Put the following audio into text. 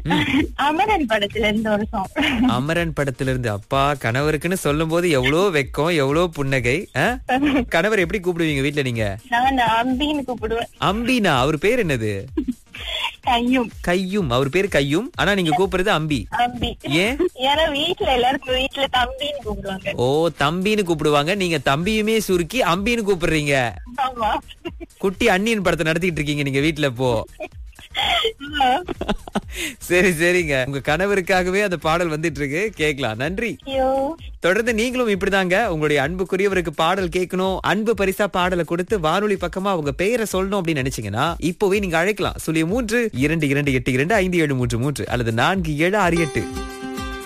அமரன் படத்துல இருந்து ஒரு சாங் அமரன் படத்துல இருந்து அப்பா கணவருக்குன்னு சொல்லும் போது எவ்வளவு வெக்கம் எவ்வளவு புன்னகை ஆ? கணவர் எப்படி கூப்பிடுவீங்க வீட்ல நீங்க நான் அம்பின்னு கூப்பிடுவேன் அம்பினா அவர் பேர் என்னது கையும் கையும் அவர் பேர் கையும் ஆனா நீங்க கூப்பிடுறது அம்பி அம்பி ஏன் ஏன்னா வீட்டுல எல்லாருக்கும் வீட்டுல தம்பின்னு கூப்பிடுவாங்க ஓ தம்பின்னு கூப்பிடுவாங்க நீங்க தம்பியுமே சுருக்கி அம்பின்னு கூப்பிடுறீங்க ஆமா குட்டி அண்ணியின் படத்தை நடத்திட்டு இருக்கீங்க நீங்க வீட்ல இப்போ ஆ. சரி சரிங்க உங்க கணவருக்காகவே அந்த பாடல் வந்துட்டு இருக்கு கேக்கலாம் நன்றி ஐயோ தொடர்ந்து நீங்களும் இப்படிதாங்க உங்களுடைய அன்புக்குரியவருக்கு பாடல் கேட்கணும் அன்பு பரிசா பாடலை கொடுத்து வானொலி பக்கமா உங்க பெயரை சொல்லணும் அப்படின்னு நினைச்சீங்கன்னா இப்போவே நீங்க அழைக்கலாம் சுழிய மூன்று இரண்டு இரண்டு எட்டு இரண்டு ஐந்து ஏழு மூன்று மூன்று அல்லது நான்கு ஏழு ஆறு எட்டு